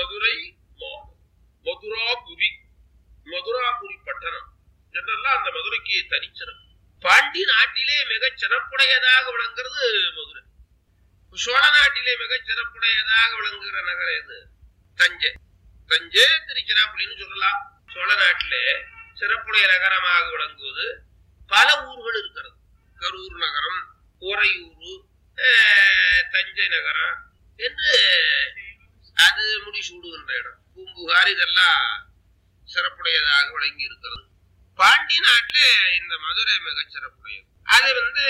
மதுரை மாநகர் மதுராபுரி மதுராபுரி பட்டணம் என்றெல்லாம் அந்த மதுரைக்கு தனிச்சிறப்பு பாண்டி நாட்டிலே மிகச் சிறப்புடையதாக விளங்குறது மதுரை சோழ நாட்டிலே மிகச் சிறப்புடையதாக விளங்குகிற நகரம் எது தஞ்சை தஞ்சை திருச்சிராப்பள்ளின்னு சொல்லலாம் சோழ நாட்டிலே சிறப்புடைய நகரமாக விளங்குவது பல ஊர்கள் இருக்கிறது கரூர் நகரம் உறையூர் அஹ், தஞ்சை நகரம் என்று அது முடிசூடுகின்ற இடம் பூம்புகார் இதெல்லாம் சிறப்புடையதாக விளங்கி இருக்கிறது பாண்டி நாட்டிலே இந்த மதுரை மிகச் சிறப்புடையது அது வந்து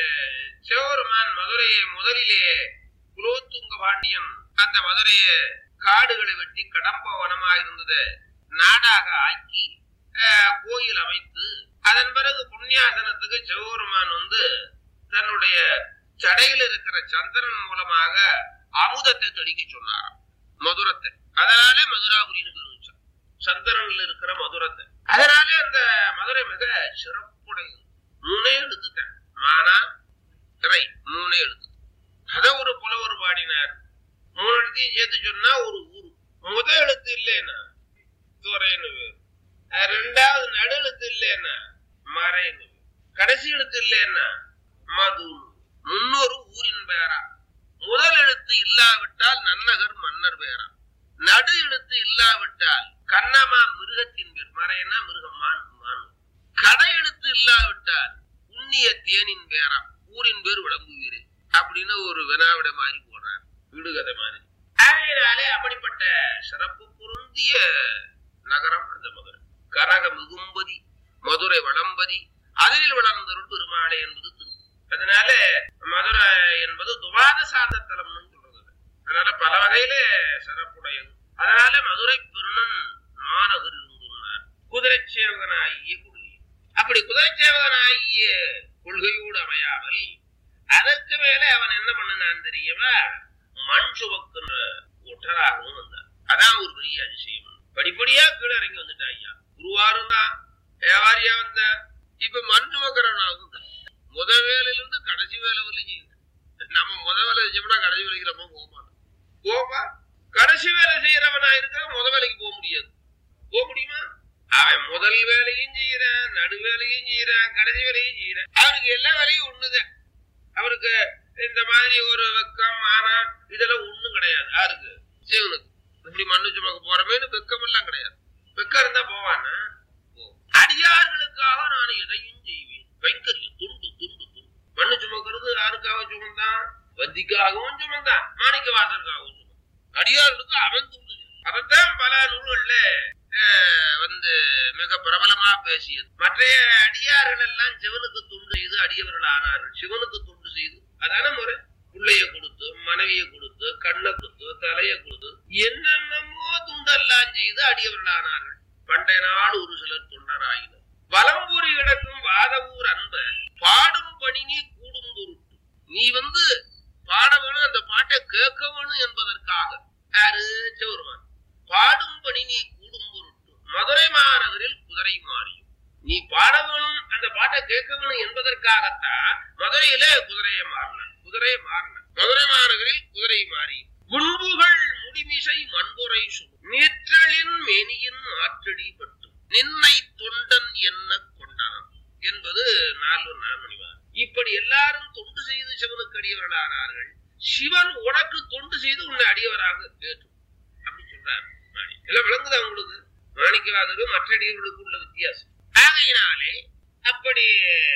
சிவபெருமான் மதுரையை முதலிலே குலோத்துங்க பாண்டியன் அந்த மதுரையை காடுகளை வெட்டி கடம்ப வனமா இருந்தது நாடாக ஆக்கி அஹ், கோயில் அமைத்து அதன் பிறகு புண்ணியாசனத்துக்கு சிவபெருமான் வந்து தன்னுடைய சடையில் இருக்கிற சந்திரன் மூலமாக அமுதத்தை தெளிக்க சொன்னாராம் மதுரத்தை அதனால மதுராபுரின்னு பேர் வச்சான் சந்திரன்ல இருக்கிற மதுரத்தை அதனால அந்த மதுரை மிக சிறப்புடையது மூணே எழுத்துட்டேன் மானா திரை மூணே எழுத்து அத ஒரு புலவர் பாடினார் மூணு எழுத்தையும் சேர்த்து சொன்னா ஒரு ஊரு முத எழுத்து இல்லைன்னா துறைன்னு பேரு அஹ் ரெண்டாவது நடு எழுத்து இல்லைன்னா மறைன்னு பேரு. கடைசி எழுத்து இல்லைன்னா மது முன்னொரு ஊரின் பெயரா முதல் எழுத்து இல்லாவிட்டால் நன்னகர் மன்னர் பெயரா நடு எழுத்து இல்லாவிட்டால் கண்ணமா மிருகத்தின் பேர் மறையனா மிருகம் மான் மான் கடை எழுத்து இல்லாவிட்டால் புண்ணிய தேனின் பேரா ஊரின் பேர் விளம்புவீரே அப்படின்னு ஒரு வினாவிட மாதிரி போடுறார் விடுகதை மாதிரி ஆகையினாலே அப்படிப்பட்ட சிறப்பு பொருந்திய நகரம் அந்த மதுரை கனக மிகும்பதி மதுரை வளம்பதி அதில் வளர்ந்தருள் பெருமாளை என்பது திரு அதனால மதுரை என்பது துவாத சார்ந்த தலம்னு சொல்றது அதனால பல வகையில சிறப்புடையது அதனால மதுரை பெருணன் மாநகர் இருந்துள்ளார் குதிரை சேவகனாகிய கொள்கை அப்படி குதிரை சேவகனாகிய கொள்கையோடு அமையாமல் அதற்கு மேல அவன் என்ன பண்ணனான் தெரியுமா மண் சுமக்குன்ற ஒற்றராகவும் வந்தான் அதான் ஒரு பெரிய அதிசயம் படிப்படியா கீழே இறங்கி வந்துட்டா ஐயா குருவாரும் தான் வியாபாரியா வந்த இப்ப மண் சுமக்கிறவனாகவும் தான். முத வேலையில இருந்து கடைசி வேலை வரலையும் நம்ம முத வேலை செஞ்சோம்னா கடைசி வேலைக்கு நம்ம போக மாட்டோம் போப்பா கடைசி வேலை செய்யறவனா இருக்கிற முத வேலைக்கு போக முடியாது போக முடியுமா அவன் முதல் வேலையும் செய்யறான் நடு வேலையும் செய்யறான் கடைசி வேலையும் செய்யறான் அவனுக்கு எல்லா வேலையும் ஒண்ணுதான் அவருக்கு இந்த மாதிரி ஒரு வெக்கம் ஆனா இதெல்லாம் ஒண்ணும் கிடையாது யாருக்கு சிவனுக்கு இப்படி மண்ணு சுமக்க போறமேனு வெக்கம் எல்லாம் கிடையாது வெக்கம் இருந்தா போவானா போ. அடியார்களுக்காக நான் எதையும் செய்வேன் கைங்கரியம் துண்டு துண்டு துண்டு மண்ணு சுமக்கிறது யாருக்காக சுமந்தான் வந்திக்காகவும் சுமந்தான் மாணிக்க வாசலுக்காகவும் சுமந்தான் அடியார்களுக்கு அவன் துண்டு செய்தான். அவன்தான் பல நூல்கள்ல அஹ், வந்து மிக பிரபலமா பேசியது மற்ற அடியார்கள் எல்லாம் சிவனுக்கு துண்டு செய்து அடியவர்கள் ஆனார்கள் சிவனுக்கு துண்டு செய்து அதான முறை பிள்ளைய கொடுத்து மனைவியை கொடுத்து கண்ணை கொடுத்து தலையை கொடுத்து என்னென்னமோ துண்டெல்லாம் செய்து அடியவர்கள் ஆனார்கள் பண்டைய நாள் ஒரு சிலர் தொண்டராயினர் வலம்புரி கிடக்கும் வாதவூர் அன்ப பாடும் பணி நீ கூடும் பொருட்டு நீ வந்து பாட வேணும் அந்த பாட்டை கேட்க வேணும் என்பதற்காக யாரு சிவருமான் பாடும் பணி நீ கூடும் பொருட்டு மதுரை மாநகரில் குதிரை மாறியும் நீ பாட வேணும் அந்த பாட்டை கேட்க வேணும் என்பதற்காகத்தான் மதுரையில குதிரையை மாறின குதிரையை மாறின மதுரை மாநகரில் குதிரை மாறி முன்புகள் முடிமிசை மண்புரை சுடும் நீற்றலின் மேனியின் ஆற்றடி பட்டு நின்னை தொண்டன் என்ன கொண்டான் என்பது நால்வர் நான்மணிவார் இப்படி எல்லாரும் தொண்டு செய்து சிவனுக்கு அடியவர்களானார்கள் சிவன் உனக்கு தொண்டு செய்து உன்னை அடியவராக ஏற்று அப்படி சொல்றார் மாணி எல்லாம் விளங்குதா உங்களுக்கு மாணிக்கவாதரும் மற்ற அடியவர்களுக்கு உள்ள வித்தியாசம் ஆகையினாலே அப்படி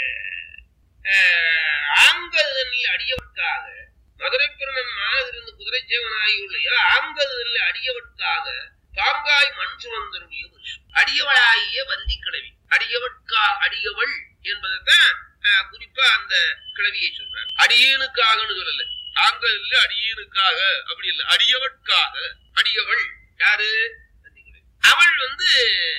அஹ், ஆங்கதனில் அடியவர்க்காக மதுரை பிறனன் மாநகரிருந்து குதிரை சேவனாகியுள்ள ஆங்கதனில் அடியவர்க்காக தாங்காய் மண் சுமந்தருடைய புருஷன் அடியவளாகிய வந்தி கிழவி அடியவட்கா அடியவள் என்பதைத்தான் அஹ், குறிப்பா அந்த கிழவியை சொல்றார் அடியேனுக்காகன்னு சொல்லல ஆங்கல்ல அடியேனுக்காக அப்படி இல்ல அடியவட்காக அடியவள் யாரு வந்தி கிழவி. அவள் வந்து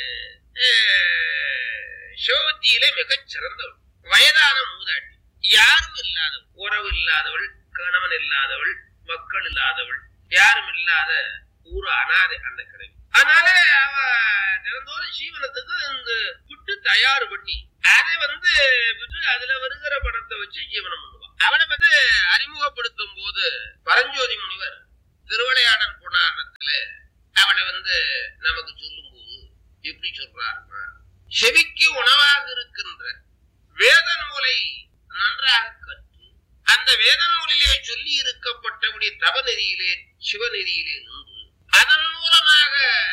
அஹ், சிவபக்தியில மிகச் சிறந்தவள் வயதான மூதாட்டி யாரும் இல்லாதவள் உறவு இல்லாதவள் கணவன் இல்லாதவள் மக்கள் இல்லாதவள் யாரும் இல்லாத ஊரு அனாதை அந்த கிழவி அதனால அவ தினந்தோறும் ஜீவனத்துக்கு இந்த விட்டு தயார் பண்ணி அதை வந்து விட்டு அதுல வருகிற பணத்தை வச்சு ஜீவனம் பண்ணுவான் அவனை வந்து அறிமுகப்படுத்தும் போது பரஞ்சோதி முனிவர் திருவிளையாடல் புராணத்துல அவனை வந்து நமக்கு சொல்லும் போது எப்படி சொல்றாருன்னா செவிக்கு உணவாக இருக்கின்ற வேத நூலை நன்றாக கற்று அந்த வேத நூலிலே சொல்லி இருக்கப்பட்டபடி தவநெறியிலே சிவநெறியிலே நின்று அதன் மூலமாக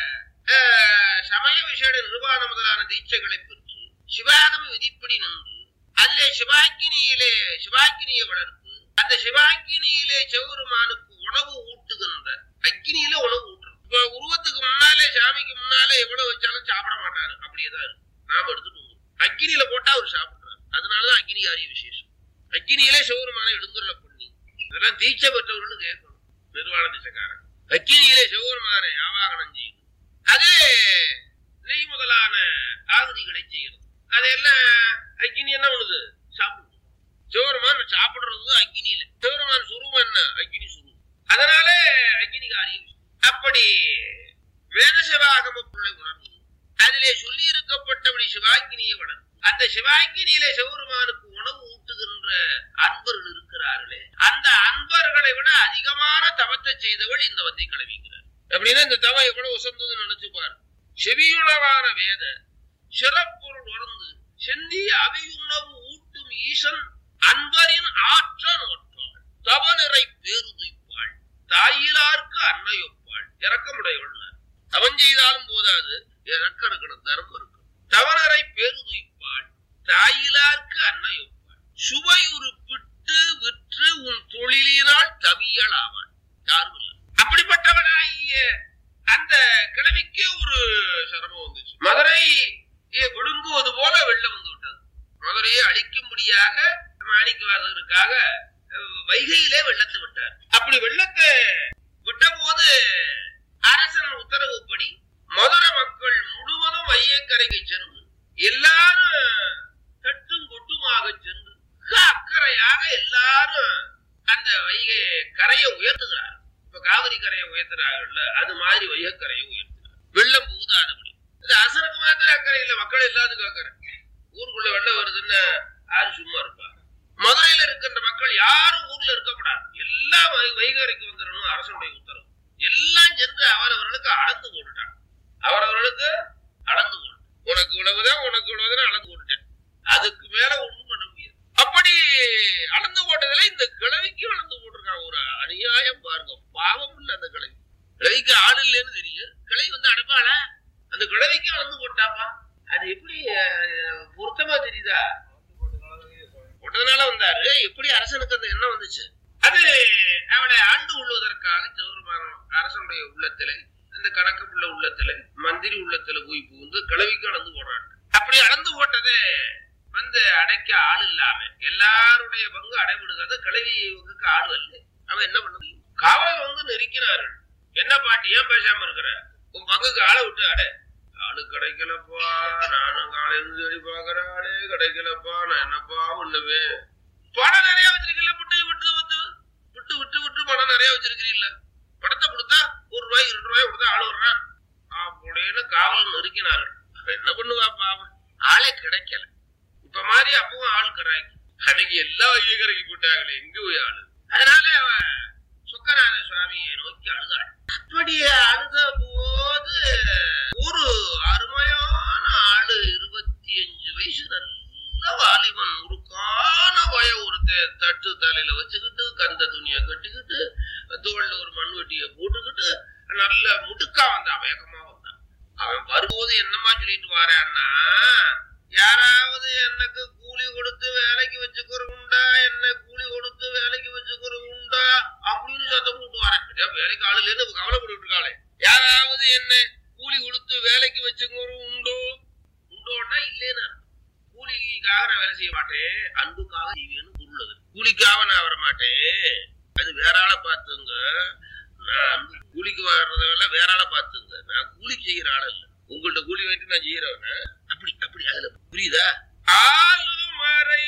அஹ், சமய விஷய நிர்வாண முதலான தீட்சைகளை பெற்று சிவாகம விதிப்படி நின்று அதிலே சிவாக்கினியிலே சிவாக்கினியை வளர்த்து அந்த சிவாக்கினியிலே சிவபெருமானுக்கு உணவு ஊட்டுகின்ற அக்கினியில உணவு ஊட்டுறோம் இப்ப உருவத்துக்கு முன்னாலே சாமிக்கு முன்னாலே எவ்வளவு வச்சாலும் சாப்பிட மாட்டாரு அப்படியேதான் இருக்கு நாம எடுத்துட்டு வந்துருவோம் அக்கினியில போட்டா அவர் சாப்பிடுறாரு அதனாலதான் அக்னி காரிய விசேஷம் அக்கினியிலே சிவபெருமானை எழுந்துள்ள பண்ணி இதெல்லாம் தீட்சை பெற்றவர்கள் கேட்கணும் நிர்வாண திசைக்காரன் அக்கினியிலே சிவபெருமானை ஆவாகனம் செய்யுது அதே நெய் முதலான ஆகுதிகளை செய்யறது அதெல்லாம் அக்கினி என்ன பண்ணுது சாப்பிடுது சிவபெருமான் சாப்பிடுறது அக்கினியில சிவபெருமான் சுருவம் என்ன அக்கினி சுருவம் அதனால அக்கினி காரியம் அப்படி வேத சிவாகம பொருளை உணர்ந்து அதிலே சொல்லி இருக்கப்பட்டபடி சிவாக்கினியை வளர்ந்து அந்த சிவாக்கினியிலே சிவபெருமானுக்கு உணவு ஊட்டுகின்ற அன்பர்கள் இருக்கிறார்களே அந்த அன்பர்களை விட அதிகமான தவத்தை செய்தவள் இந்த வந்தி கிளவிக்கிறார் அப்படின்னா இந்த தவம் எவ்வளவு உசந்ததுன்னு நினைச்சு பாரு செவியுணவான வேத சிறப்பொருள் உணர்ந்து செந்தி அவியுணவு ஊட்டும் ஈசன் அன்பரின் ஆற்ற நோற்றாள் தவநிறை பேருதுய்ப்பாள் தாயிலார்க்கு அன்னையொப்பாள் இறக்கமுடையவள் தவம் செய்தாலும் போதாது இறக்கம் இருக்கணும் தர்மம் இருக்கணும் தவனரை பேருதுய்ப்பாள் தாயிலார்க்கு அன்னையொப்பாள் சுவையுறுப்பிட்டு விற்று உன் தொழிலினால் தமியல் ஆவாள் யாரும் இல்லை அப்படிப்பட்டவனாகிய அந்த கிழவிக்கு ஒரு சிரமம் வந்துச்சு மதுரை விழுங்குவது போல வெள்ளம் வந்து விட்டது மதுரையை அழிக்கும்படியாக மாணிக்கவாசகருக்காக அஹ், வைகையிலே வெள்ளத்தை விட்டார் அப்படி வெள்ளத்தை விட்ட போது அரசன் உத்தரவுப்படி மதுரை மக்கள் முழுவதும் வையக்கரைக்கு சென்று எல்லாரும் தட்டும் கொட்டுமாக சென்று மிக அக்கறையாக எல்லாரும் அந்த வைகை கரையை உயர்த்துகிறார் இப்ப காவிரி கரையை உயர்த்துறாங்கல்ல அது மாதிரி வைகக்கரையை உயர்த்துறார் வெள்ளம் புகுதாதபடி இது அரசனுக்கு மாத்திரம் அக்கறை இல்ல மக்கள் எல்லாத்துக்கும் அக்கறை ஊருக்குள்ள வெள்ளம் வருதுன்னு யாரு சும்மா இருப்பா மதுரையில இருக்கின்ற மக்கள் யாரும் ஊர்ல இருக்கக்கூடாது எல்லாம் வை- வைகரைக்கு வந்துடணும் அரசனுடைய உத்தரவு எல்லாம் சென்று அவரவர்களுக்கு அளந்து போட்டுட்டாங்க அவரவர்களுக்கு அளந்து போட்டு உனக்கு இவ்வளவுதான் உனக்கு இவ்வளவுதான் அளந்து போட்டுட்டேன் அதுக்கு மேல ஒண்ணும் பண்ண முடியாது அப்படி அளந்து போட்டதுல இந்த கிழவிக்கு அளந்து போட்டிருக்காங்க ஒரு அநியாயம் பாருங்க பாவம் இல்ல அந்த கிழவி கிழவிக்கு ஆள் இல்லைன்னு தெரியும் கிழவி வந்து அடைப்பாளா அந்த கிழவிக்கு அளந்து போட்டாப்பா அது எப்படி அஹ், பொருத்தமா தெரியுதா போட்டதுனால வந்தாரு எப்படி அரசனுக்கு அந்த எண்ணம் வந்துச்சு அது அவளை ஆண்டு கொள்வதற்காக சிவபெருமானம் அரசனுடைய உள்ளத்துல அந்த கணக்கு புள்ள உள்ளத்துல மந்திரி உள்ளத்துல போய் புகுந்து கிளவிக்கு அளந்து போடுறாங்க அப்படி அளந்து போட்டது வந்து அடைக்க ஆள் இல்லாம எல்லாருடைய பங்கு அடைவிடுகிறது கிளவி பங்குக்கு ஆள் அல்ல அவன் என்ன பண்ண முடியும் காவலர் வந்து நெருக்கினார்கள் என்ன பாட்டி ஏன் பேசாம இருக்கிற உன் பங்குக்கு ஆளை விட்டு அடை ஆளு கிடைக்கலப்பா நானும் காலையில தேடி பாக்குறேன் ஆளே கிடைக்கலப்பா நான் என்னப்பா பண்ணுவேன் பணம் நிறைய வச்சிருக்கீல்ல விட்டு விட்டு விட்டு விட்டு விட்டு விட்டு பணம் நிறைய வச்சிருக்கிறீல்ல பணத்தை கொடுத்தா ஒரு ரூபாய் ரெண்டு ரூபாய் கொடுத்தா ஆள் வர்றான் அப்படின்னு காவல் நெருக்கினார்கள் அவன் என்ன பண்ணுவா பாவம் ஆளே கிடைக்கல இப்ப மாதிரி அப்பவும் ஆள் கிடைக்கு அன்னைக்கு எல்லா ஐயக்கரைக்கு போட்டாங்களே எங்க போய் ஆளு அதனால அவன் சுக்கநாத சுவாமியை நோக்கி அழுதாள் அப்படி அழுத போது ஒரு அருமையான ஆளு இருபத்தி அஞ்சு வயசு நல்ல வாலிபன் முறுக்கான பய ஒருத்தன் தட்டு தலையில வச்சுக்கிட்டு கந்த துணியை கட்டிக்கிட்டு தோல்ல ஒரு மண்வெட்டியை போட்டுக்கிட்டு நல்ல முடுக்கா வந்தான் வேகமா வந்தான் அவன் வரும்போது என்னமா சொல்லிட்டு வாரான்னா யாராவது எனக்கு கூலி கொடுத்து வேலைக்கு வச்சுக்கிறவுண்டா என்ன கூலி கொடுத்து வேலைக்கு வச்சுக்கிறவுண்டா அப்படின்னு சத்தம் போட்டு வரேன் ஏன் வேலைக்கு ஆளு இல்லைன்னு கவலைப்பட்டு இருக்காளே யாராவது என்ன கூலி கொடுத்து வேலைக்கு வச்சுக்கிறோம் உண்டோ உண்டோன்னா இல்லைன்னு அர்த்தம். கூலிக்காக நான் வேலை செய்ய மாட்டேன் அன்புக்காக செய்வேன்னு பொருள் அது கூலிக்காக நான் வர மாட்டேன் அது வேற ஆளை பார்த்துங்க நான் அன்பு கூலிக்கு வர்றதெல்லாம் வேற ஆளை பார்த்துங்க நான் கூலிக்கு செய்யற ஆள் இல்ல உங்கள்ட்ட கூலி வாங்கிட்டு நான் செய்யறவன அப்படி அப்படி அதுல புரியுதா ஆளுமறை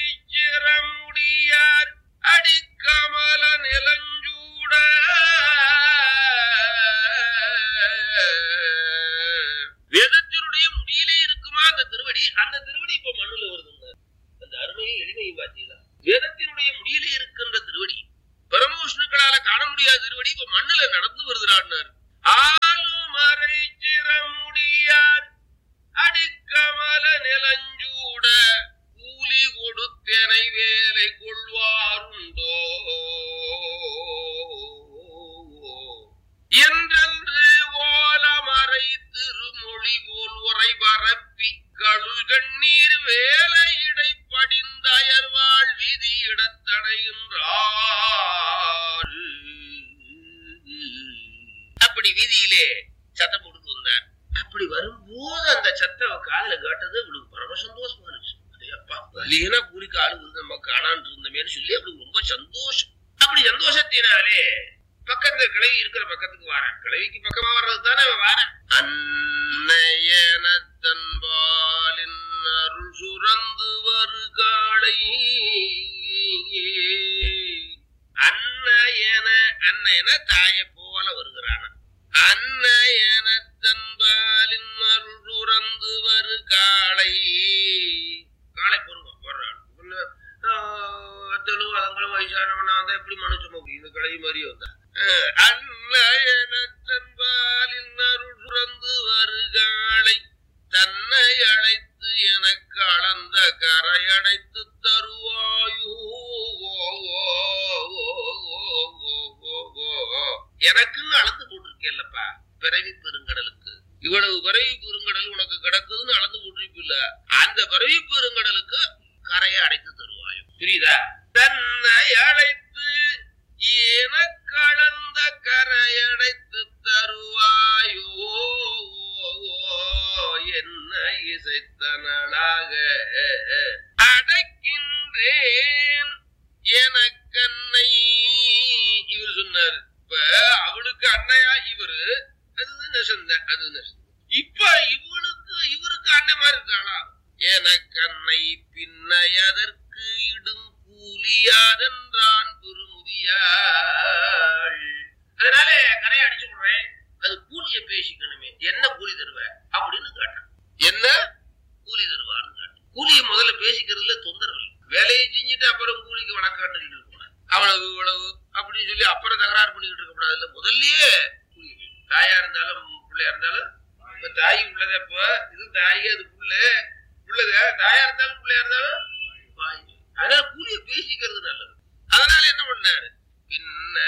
சிறமுடியார் அடிக்கமல நிலஞ்சூட வேதத்தினுடைய முடியிலே இருக்குமா அந்த திருவடி அந்த திருவடி இப்ப மண்ணுல வருதுங்க அந்த அருமையும் எளிமையும் பார்த்தீங்களா வேதத்தினுடைய முடியிலே இருக்கின்ற திருவடி பரமவிஷ்ணுக்களால காண முடியாத திருவடி இப்ப மண்ணுல நடந்து வருகிறார் ஆளுமறை இப்படி வீதியிலே சத்தம் போட்டுட்டு வந்தார் அப்படி வரும்போது அந்த சத்தம் அவ காதுல கேட்டது இவளுக்கு பரம சந்தோஷமா இருந்துச்சு அடே அப்பா வலியனா கூலிக்கு ஆளு வந்து நம்ம காணான்னு இருந்தமேன்னு சொல்லி அவளுக்கு ரொம்ப சந்தோஷம் அப்படி சந்தோஷத்தினாலே பக்கத்துல கிளவி இருக்கிற பக்கத்துக்கு வாரேன் கிளவிக்கு பக்கமா வர்றது தானே அவன் வாரேன் அன்னையன தன்பாலின் அருள் சுரந்து வரு காளை அன்னையன அன்னையன தாய போல வருகிறான அன்னையன தன்பாலின் அருள் சுரந்து வரு காளை காளை பொருவம் வர்றான் அத்தலும் அதங்களும் வயசானவனா வந்தா எப்படி மனு சும முடியும் இந்த கிளவி மாதிரி வந்தா அன்னையன தன்பாலின் அருள் சுரந்து வருகாளை தன்னை அழைத்து எனக்கு அளந்த கரை அடைத்து தருவாயோ எனக்குன்னு அளந்து போட்டிருக்கேல்லப்பா பிறவி பெருங்கடலுக்கு இவ்வளவு பிறவி பெருங்கடல் உனக்கு கிடக்குதுன்னு அளந்து போட்டிருப்பில்ல அந்த பிறவி பெருங்கடலுக்கு கரையை அடைத்து தருவாயோ புரியுதா தன்னை அழைத்து எனக்களந்த கரையடைத்து தருவாயோ என்ன இசைத்தனளாக அடைக்கின்றேன் எனக்கன்னை இவர் சொன்னார் இப்ப அவளுக்கு அண்ணையா இவரு அது நெசந்த அது நெசந்த இப்ப இவளுக்கு இவருக்கு அண்ணன் மாதிரி இருக்காளா எனக்கன்னை பின்னையதற்கு இடும் கூலியாதென்றான் பெருமுதியாள் அதனால கரையை அடிச்சு விடுறேன் அது கூலிய பேசிக்கணுமே என்ன கூலி தருவ அப்படின்னு கேட்டான் என்ன கூலி தருவான்னு கேட்டான் கூலியை முதல்ல பேசிக்கிறதுல தொந்தரவு இல்லை வேலையை செஞ்சுட்டு அப்புறம் கூலிக்கு வணக்கம் இருக்க கூடாது அவ்வளவு இவ்வளவு அப்படின்னு சொல்லி அப்புறம் தகராறு பண்ணிக்கிட்டு இருக்க கூடாது இல்ல முதல்லயே கூலி வேணும். தாயா இருந்தாலும் பிள்ளையா இருந்தாலும் இப்ப தாய் உள்ளத இப்ப இது தாய் அது புள்ள புள்ளத தாயா இருந்தாலும் பிள்ளையா இருந்தாலும் வாய். அதனால கூலிய பேசிக்கிறது நல்லது அதனால என்ன பண்ணாரு பின்ன